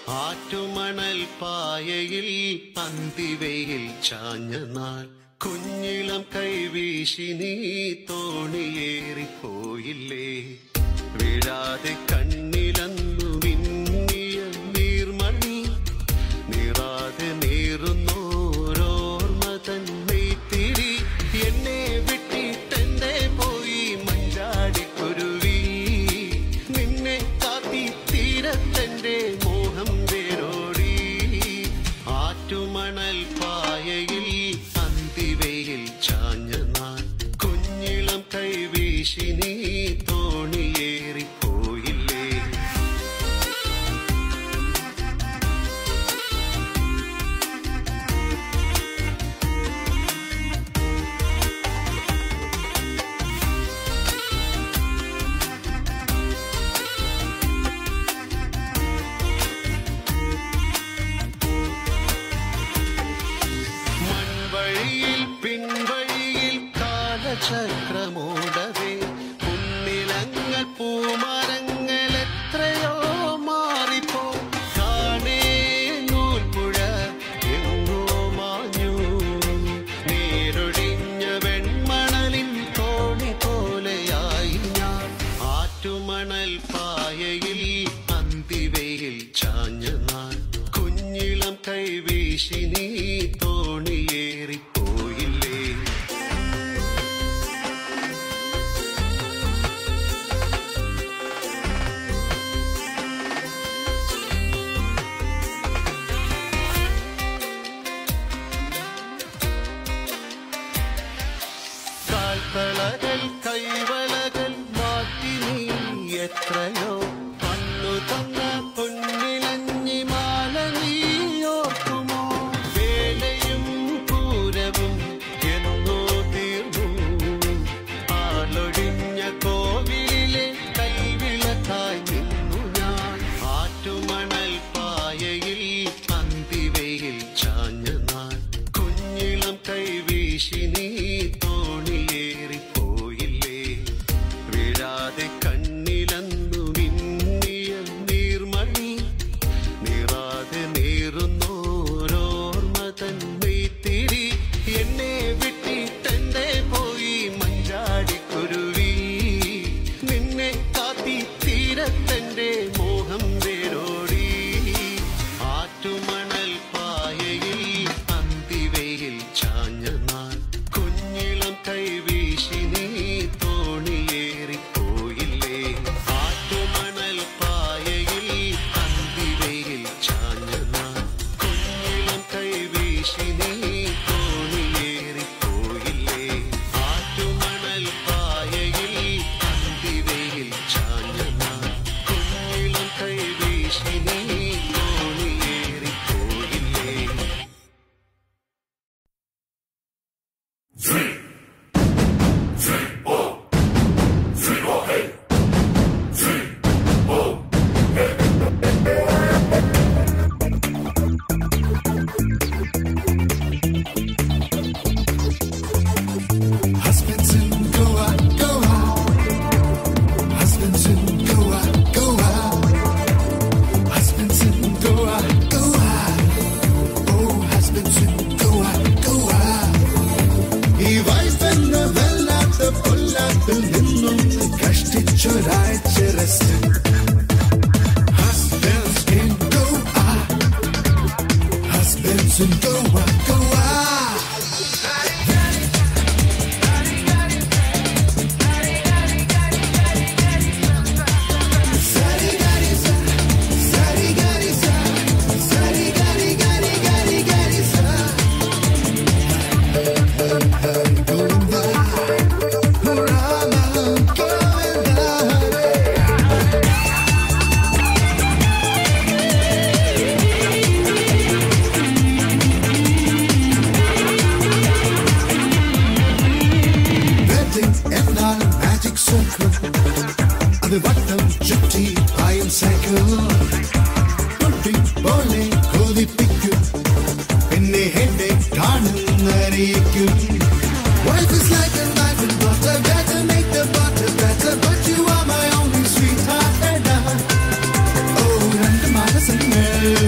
ആറ്റുമണൽ പായയിൽ അന്തിവയിൽ ചാഞ്ഞ നാൾ കുഞ്ഞിളം കൈവീശി നീ തോണിയേറിപ്പോയില്ലേ വീഴാതെ കണ്ണിലന്നു മിന്നിയ നീർമണി നീറാതെ നീറുന്നോരോർമ്മ തന്നെത്തിരി എന്നെ വിട്ടിട്ടെന്റെ പോയി മഞ്ചാടിക്കുരുവി നിന്നെ കാത്തി തീരത്തെന്റെ മോഹം വേരോടി ആറ്റുമണൽ പായയിൽ അന്തിവയിൽ ചാഞ്ഞ നാൾ കുഞ്ഞിളം കൈവീശി നീ തോണിയേറിപ്പോയില്ലേ മൺവഴിയിൽ പിൻവഴിയിൽ കാലചക്രമോടവേ പുന്നിലങ്ങൾ പൂമരങ്ങൾ എത്രയോ മാറിപ്പോ കാണേ നൂൽപ്പുഴ എങ്ങോ മാഞ്ഞു നേരൊടിഞ്ഞ വെൺമണലിൻ തോണി പോലെയായി ഞാൻ ആറ്റുമണൽ പായയിൽ അന്തിവയിൽ ചാഞ്ഞ നാൾ കുഞ്ഞിളം കൈവീശി നീ തോണിയേറിപ്പോയില്ലേ കാൽത്തളകൾ കൈവളകൾ മാറ്റി നീ എത്രയോ കണ്ണു തന്ന പൊന്നിലഞ്ഞി മാല നീ ഓർക്കുമോ വേലയും പൂരവും എന്നോ തീർന്നു ആളൊഴിഞ്ഞ കോവിലിലെ കൽവിളക്കായി നിന്നു ഞാൻ ആറ്റുമണൽ പായയിൽ അന്തിവയിൽ ചാഞ്ഞ നാൾ കുഞ്ഞിളം കൈവീശി നീ തോണിയേറിപ്പോയില്ലേ വീഴാതെ കണ്ണിലന്നു മിന്നിയ നീർമണി നീറാതെ നീറുന്നോരോർമ്മ തന്നെത്തിരി എന്നെ വിട്ടിട്ടെന്റെ പോയി മഞ്ചാടിക്കുരുവി നിന്നെ കാത്തി തീരത്തെന്റെ മോഹം വേരോടി ആറ്റുമണൽ പായയിൽ അന്തിവയിൽ ചാഞ്ഞ നാൾ കുഞ്ഞിളം കൈവീശി നീ തോണിയേറിപ്പോയില്ലേ ആറ്റുമണൽ പായയിൽ അന്തിവയിൽ ചാഞ്ഞ നാൾ കുഞ്ഞിളം കൈവീശി നീ തോണിയേറിപ്പോയില്ലേ ആറ്റുമണൽ പായയിൽ അന്തിവയിൽ ചാഞ്ഞ നാൾ കുഞ്ഞിളം കൈവീശി നീ തോണിയേറിപ്പോയില്ലേ Husbands in Goa, Goa. Husbands in Goa, Goa. Husbands in Goa, Goa. Oh, husbands in Goa, Goa. ഈ വൈഫെന്ന വല്ലാത്ത പൊല്ലാത്തിൽ നിന്നും കഷ്ടിച്ചൊരാഴ്ച rest Husbands in Goa. Husbands in Goa, Goa. Wedding എന്നാൽ magic circle. അത് വട്ടം ചുറ്റി പായും സൈക്കിൾ പൊട്ടി പോലെ കൊതിപ്പിക്കും പിന്നെ എന്നെ കാണുന്നറിയിക്കും Wife is like a knife and butter, better make the butter better, but you are my only sweetheart and I. Oh, രണ്ട് മനസ്സങ്ങൾ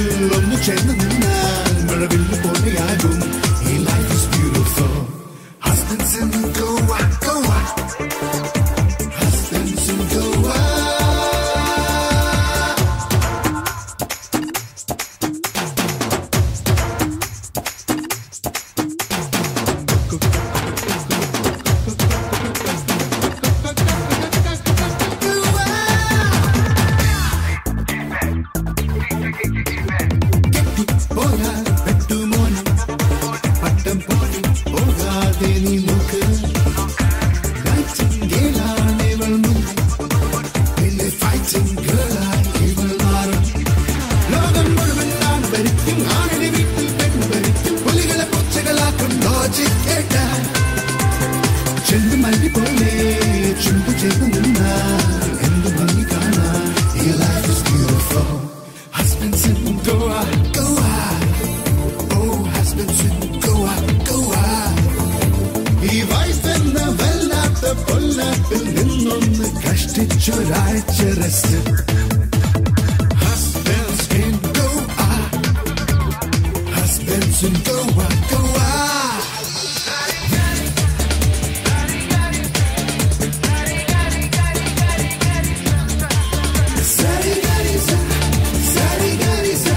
കൊണ്ട് കഷ്ടിച്ചൊരാഴ്ച rest Husbands in Goa Husbands in Goa Goa Sa-di-ga-di-sa, sa-di-ga-di-sa,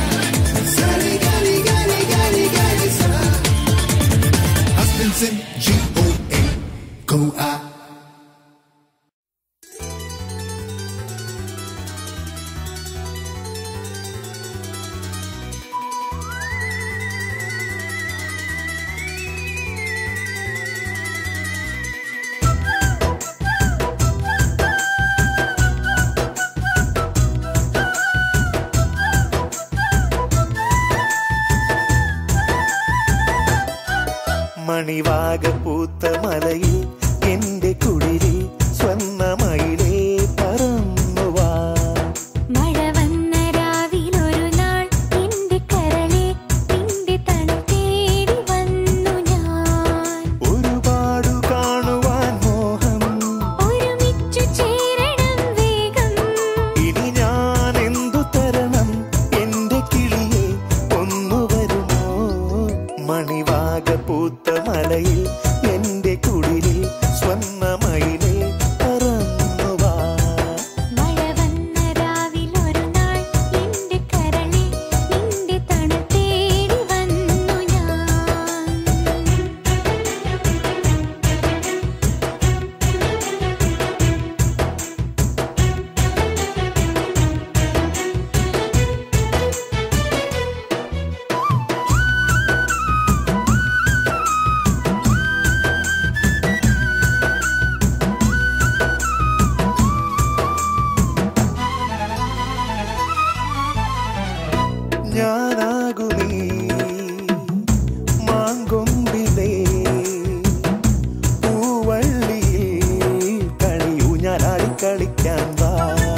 sa-di-ga-di-ga-di-ga-di-ga-di-sa. Husbands in G-O-A Goa മണിവാക പൂത്ത മലയിൽ എന്റെ കുളിരിൽ സ്വർണ്ണമയിലേ പറന്നുവാ മഴ വന്ന രാവിലൊരു നാൾ നിന്റെ കരളെ നിന്റെ തണൽ തേടി വന്നു ഞാൻ ഒരുപാടു കാണുവാൻ മോഹം ഒരുമിച്ചു ചേരണം വേഗം ഇനി ഞാൻ എന്തു തരണം എന്റെ കിളിയെ ഒന്നു വരുമോ മണിവാക പൂത്ത മലയിൽ എന്റെ കുളിരിൽ സ്വർണ്ണമയിലേ പറന്നുവാ മഴ വന്ന രാവിലൊരു നാൾ നിന്റെ കരളെ നിന്റെ തണൽ തേടി വന്നു ഞാൻ ഞാനാകുമീ മാങ്കൊമ്പിലേ പൂവള്ളിയിൽ കളിയൂ ഞാനാടി കളിക്കാൻ വാ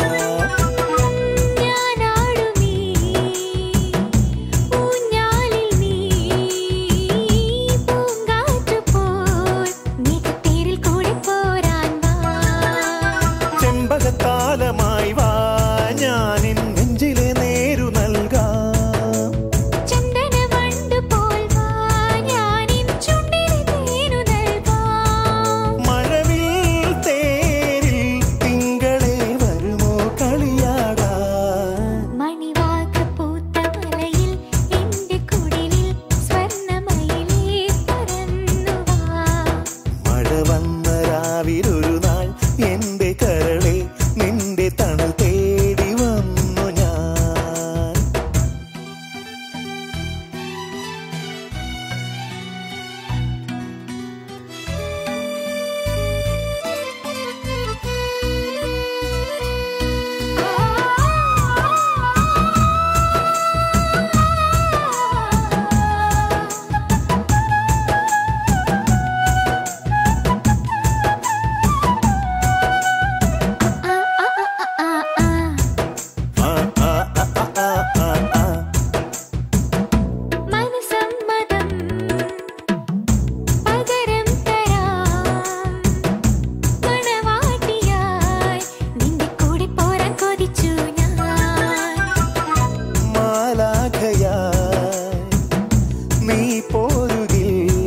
ഞാനാടുമീ ഊഞ്ഞാലിൽ നീ പൂങ്കാറ്റു പോൽ മികത്തേരിൽ കൂടെ പോരാൻ വാ ചെമ്പകത്താലമായി വാ ഞാനിൻ നെഞ്ചിലെ നേരു നൽകാം ചന്ദന വണ്ട് പോൽ വാ ഞാനിൻ ചുണ്ടിൽ തേനു നൽകാം മഴവിൽ തേരിൽ തിങ്കളെ വരുമോ കളിയാടാ മണിവാക പൂത്ത മലയിൽ എന്റെ കുടിലിൽ സ്വർണ്ണമയിലേ പറന്നു വാ മഴ വന്ന രാവിലൊരു നാൾ എന്റെ കരളെ നിന്റെ തണൽ തേടി വന്നു ഞാൻ ആ, ആ, ആ, ആ, ആ, ആ. മനസമ്മതം പകരം തരാം മണവാട്ടിയായി നിന്റെ കൂടെ പോരാൻ കൊതിച്ചു ഞാൻ മാലാഖയായി നീ പോരുകിൽ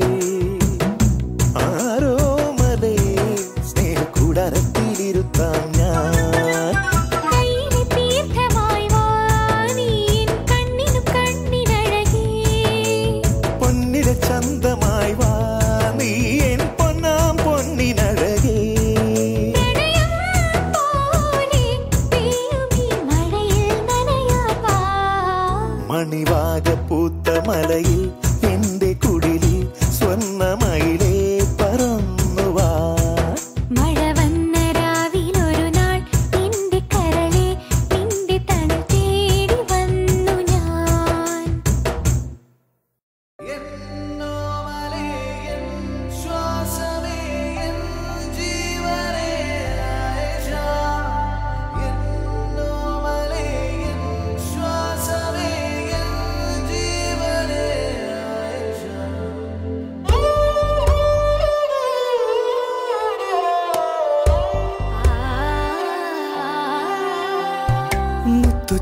ആരോമലേ സ്നേഹക്കൂടരത്തിലിരുത്താം ഞാൻ കയ്യിലെ തീർത്ഥമായി വാ നീ എൻ കണ്ണിനു കണ്ണിനഴകേ പൊന്നിലെ ചന്തമായി വാ നീ എൻ പൊന്നാം പൊന്നിനഴകേ പ്രണയം പോലെ പെയ്യുമീ മഴയിൽ നനയാൻ വാ മണിവാക പൂത്ത മലയിൽ എന്റെ കുടിലിൽ സ്വർണ്ണമയിലേ പറന്നുവാ മഴ വന്ന രാവിലൊരു നാൾ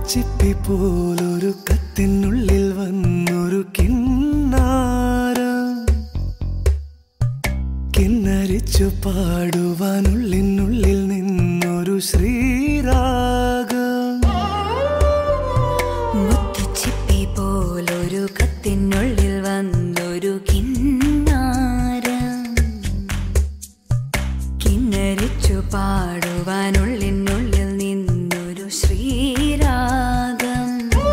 മുത്തുച്ചിപ്പി പോലൊരു കത്തിനുള്ളിൽ വന്നൊരു കിണ്ണാര കിന്നരിച്ചു പാടുവാനുള്ളിനുള്ളിൽ നിന്നൊരു ശ്രീരാഗം മുത്തുച്ചിപ്പി പോലൊരു കത്തിനുള്ളിൽ വന്നൊരു കിന്നാരം കിന്നരിച്ചു പാടുവാനുള്ളിനുള്ളിൽ നിന്നൊരു ശ്രീരാഗം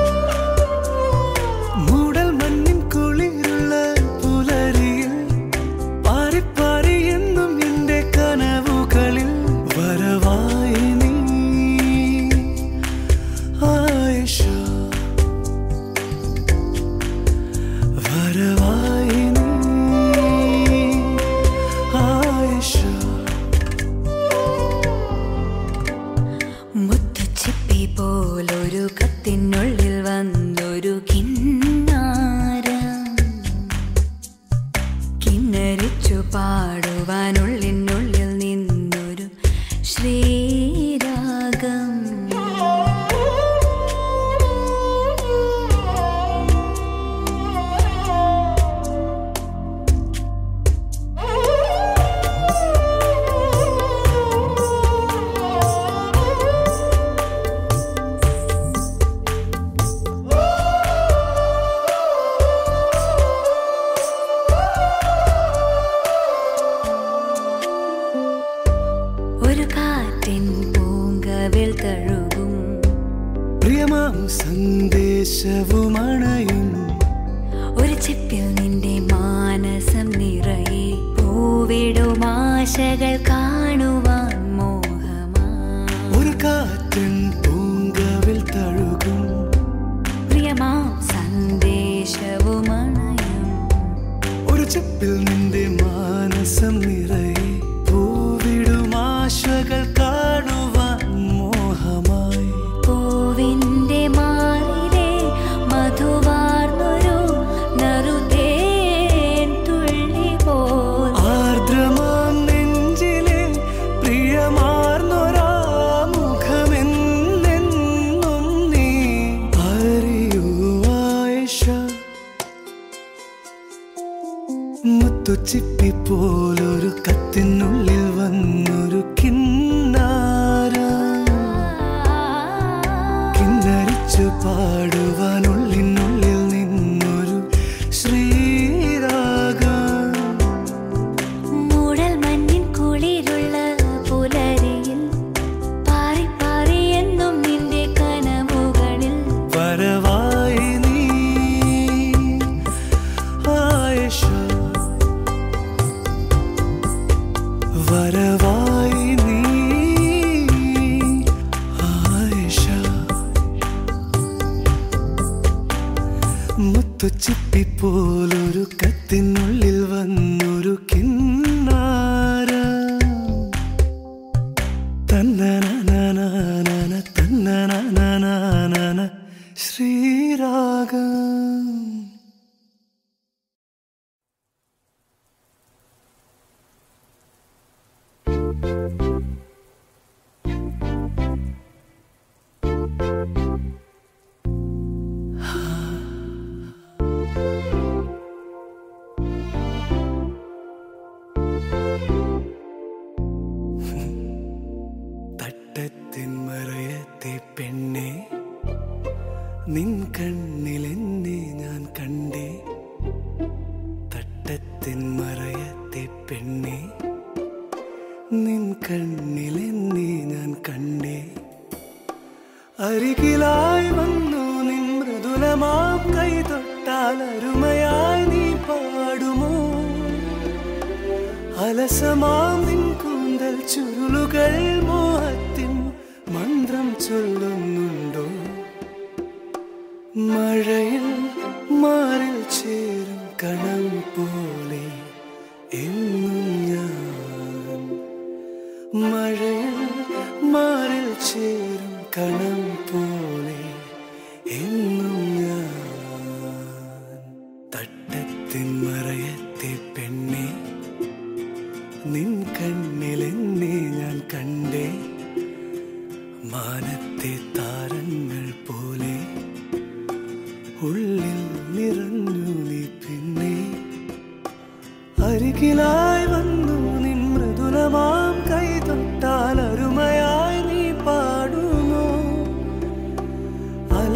മൂടൽ മഞ്ഞിൻ കുളിരുള്ള പുലരിയിൽ പാറിപ്പാറി എന്നും എന്റെ കനവുകളിൽ വരവായി നീ ആയിഷ വരവായി നീ ആയിഷ മുത്തുച്ചിപ്പി പോലൊരു കത്തിനുള്ളിൽ വന്നൊരു കിന്നാരം കിന്നരിച്ചു പാടുവാനുള്ളിനുള്ളിൽ നിന്നൊരു ശ്രീരാഗം ഒരു കാറ്റിൻ പൂങ്കവിൽ തഴുകും പ്രിയമാം സന്ദേശവുമണയും ഒരു ചിപ്പിൽ നിന്റെ മാനസം നിറയെ പൂവിടും ആശകൾ കാണുവാൻ മോഹമാ ഒരു കാറ്റൻ പൂങ്കവിൽ തഴുകും പ്രിയമാം സന്ദേശവുമണയും ഒരു ചെപ്പിൽ നിന്റെ മാനസം നിറയെ പൂവിടുമാശകൾ കാണുവാൻ മോഹമായി പൂവിന്റെ മാറിലെ മധുവാർന്നൊരു നറുതേൻ തുള്ളി പോൽ ആർദ്രമാം നെഞ്ചിലെ പ്രിയമാർന്നൊരാ മുഖമെന്നെന്നും നീ അറിയൂ ആയിഷ മുത്തുച്ചിപ്പി പോലൊരു കത്തിനുള്ളിൽ വന്നൊരു കിന്നാര കിന്നരിച്ചു പാടുവാനുള്ളിനുള്ളിൽ നിന്നൊരു ശ്രീരാഗം മൂടൽ മഞ്ഞിൻ കുളിരുള്ള പുലരിയിൽ പാറി പാറി എന്നും നിന്റെ കനവുകളിൽ വരവായി നീ ആയിഷ വരവായി നീ ആയിഷ മുത്തുച്ചിപ്പി പോലൊരു കത്തിനുള്ളിൽ വന്നൊരു കിന്നാര തന്നന തന്നന ശ്രീരാഗം തട്ടത്തിൻ മറയത്തെ പെണ്ണെ നിൻ കണ്ണിലെന്നെ ഞാൻ കണ്ടേ തട്ടത്തിൻ മറയത്തെ പെണ്ണെ നിൻ കണ്ണിലെന്നെ ഞാൻ കണ്ടേ അരികിലായി വന്നു നിൻ മൃദുലമാം കൈ തൊട്ടാൽ അരുമയായി നീ പാടുമോ അലസമാം നിൻ കൂന്തൽ ചുരുളുകൾ മോഹത്തിൻ മന്ത്രം ചൊല്ലുന്നുണ്ടോ മഴയിൽ മാറിൽ ചേരും കണം പോലെ എന്നും ഞാൻ മഴയിൽ മാറിൽ ചേരും കണം പോലെ എന്നും ഞാൻ തട്ടത്തിൻ മറയത്തെ പെണ്ണെ നിൻ കണ്ണിലെന്നെ ഞാൻ കണ്ടേ മാനത്തെ താരങ്ങൾ പോ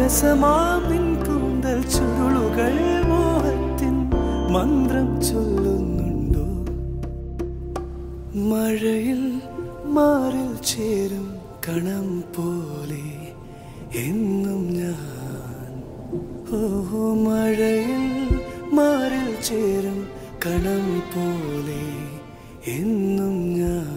സരസമാം നിൻ കൂന്തൽ ചുരുളുകൾ മോഹത്തിൻ മന്ത്രം ചൊല്ലുന്നുണ്ടോ മഴയിൽ മാറിൽ ചേരും കണം പോലെ എന്നും ഞാൻ ഓ മഴയിൽ മാറിൽ ചേരും കണം പോലെ എന്നും ഞാൻ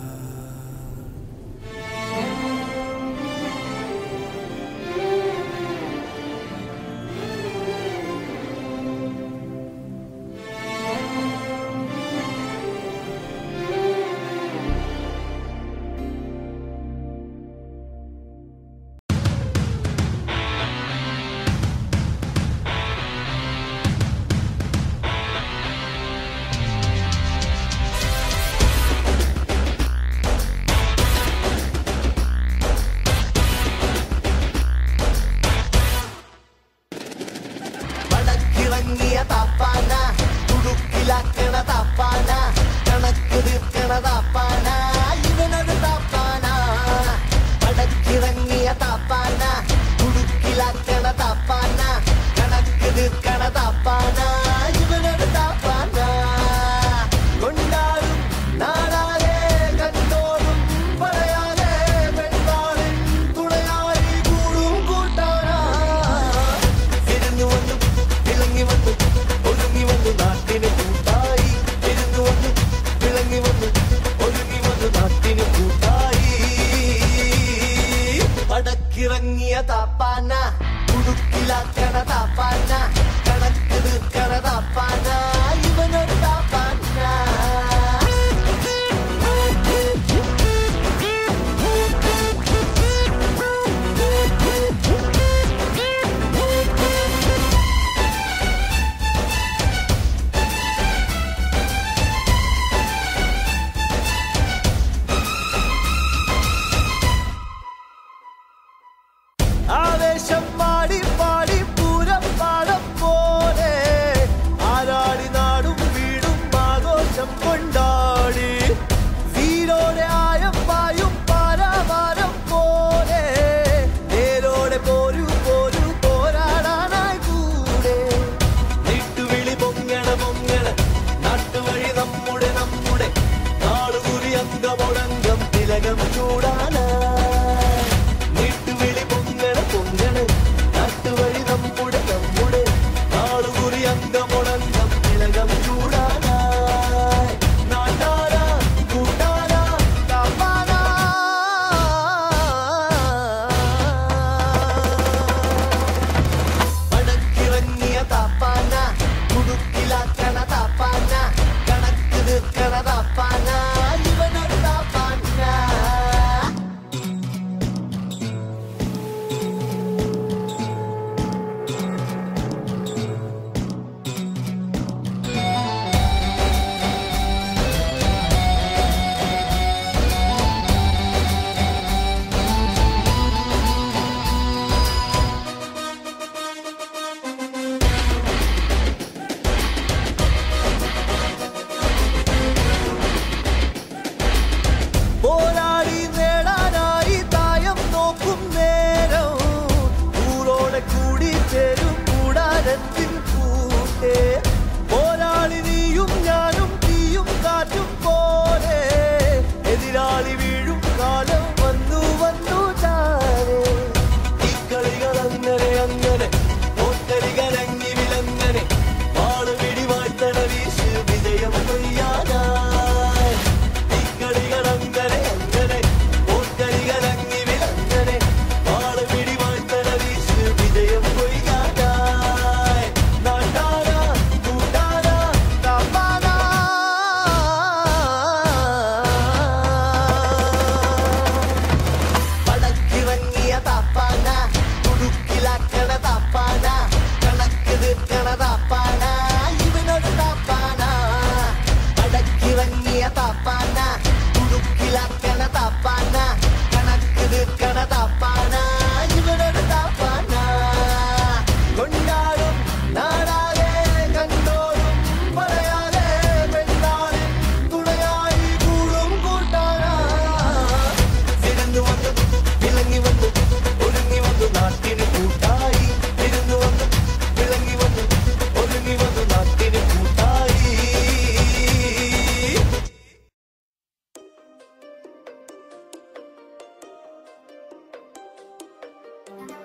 വടക്കിറങ്ങിയ താപ്പാന തുടുക്കിലാക്കണ താപ്പാന കണക്ക് തീർക്കണ താപ്പാന ഇവനൊരു താപ്പാന വടക്കിറങ്ങിയ താപ്പാന തുടുക്കിലാക്കണ താപ്പാന കണക്ക് തീർക്കണ താപ്പാന ഇവനൊരു താപ്പാന കൊണ്ടാടും നാടാകെ കണ്ടോടും പറയാതെ പെണ്ണാളിൻ തുണയായി കൂടും കൂട്ടാനാ തിരിഞ്ഞു വന്നു വിളങ്ങി വന്നു ഒരുങ്ങി വന്നു നാട്ടിന് കൂട്ടായി തിരിഞ്ഞു വന്നു വിളങ്ങി വന്നു ഒരുങ്ങി വന്നു നാട്ടിന് കൂട്ടായി പടക്കിറങ്ങിയ താപ്പാന കുടുക്കിലാക്കണ താപ്പാന കണക്ക് തീർക്കണ താപ്പാന ഇവനൊരു താപ്പാന ആവേശം പാടി പാടി പൂരം പാടം പോലെ ആരാടി ആ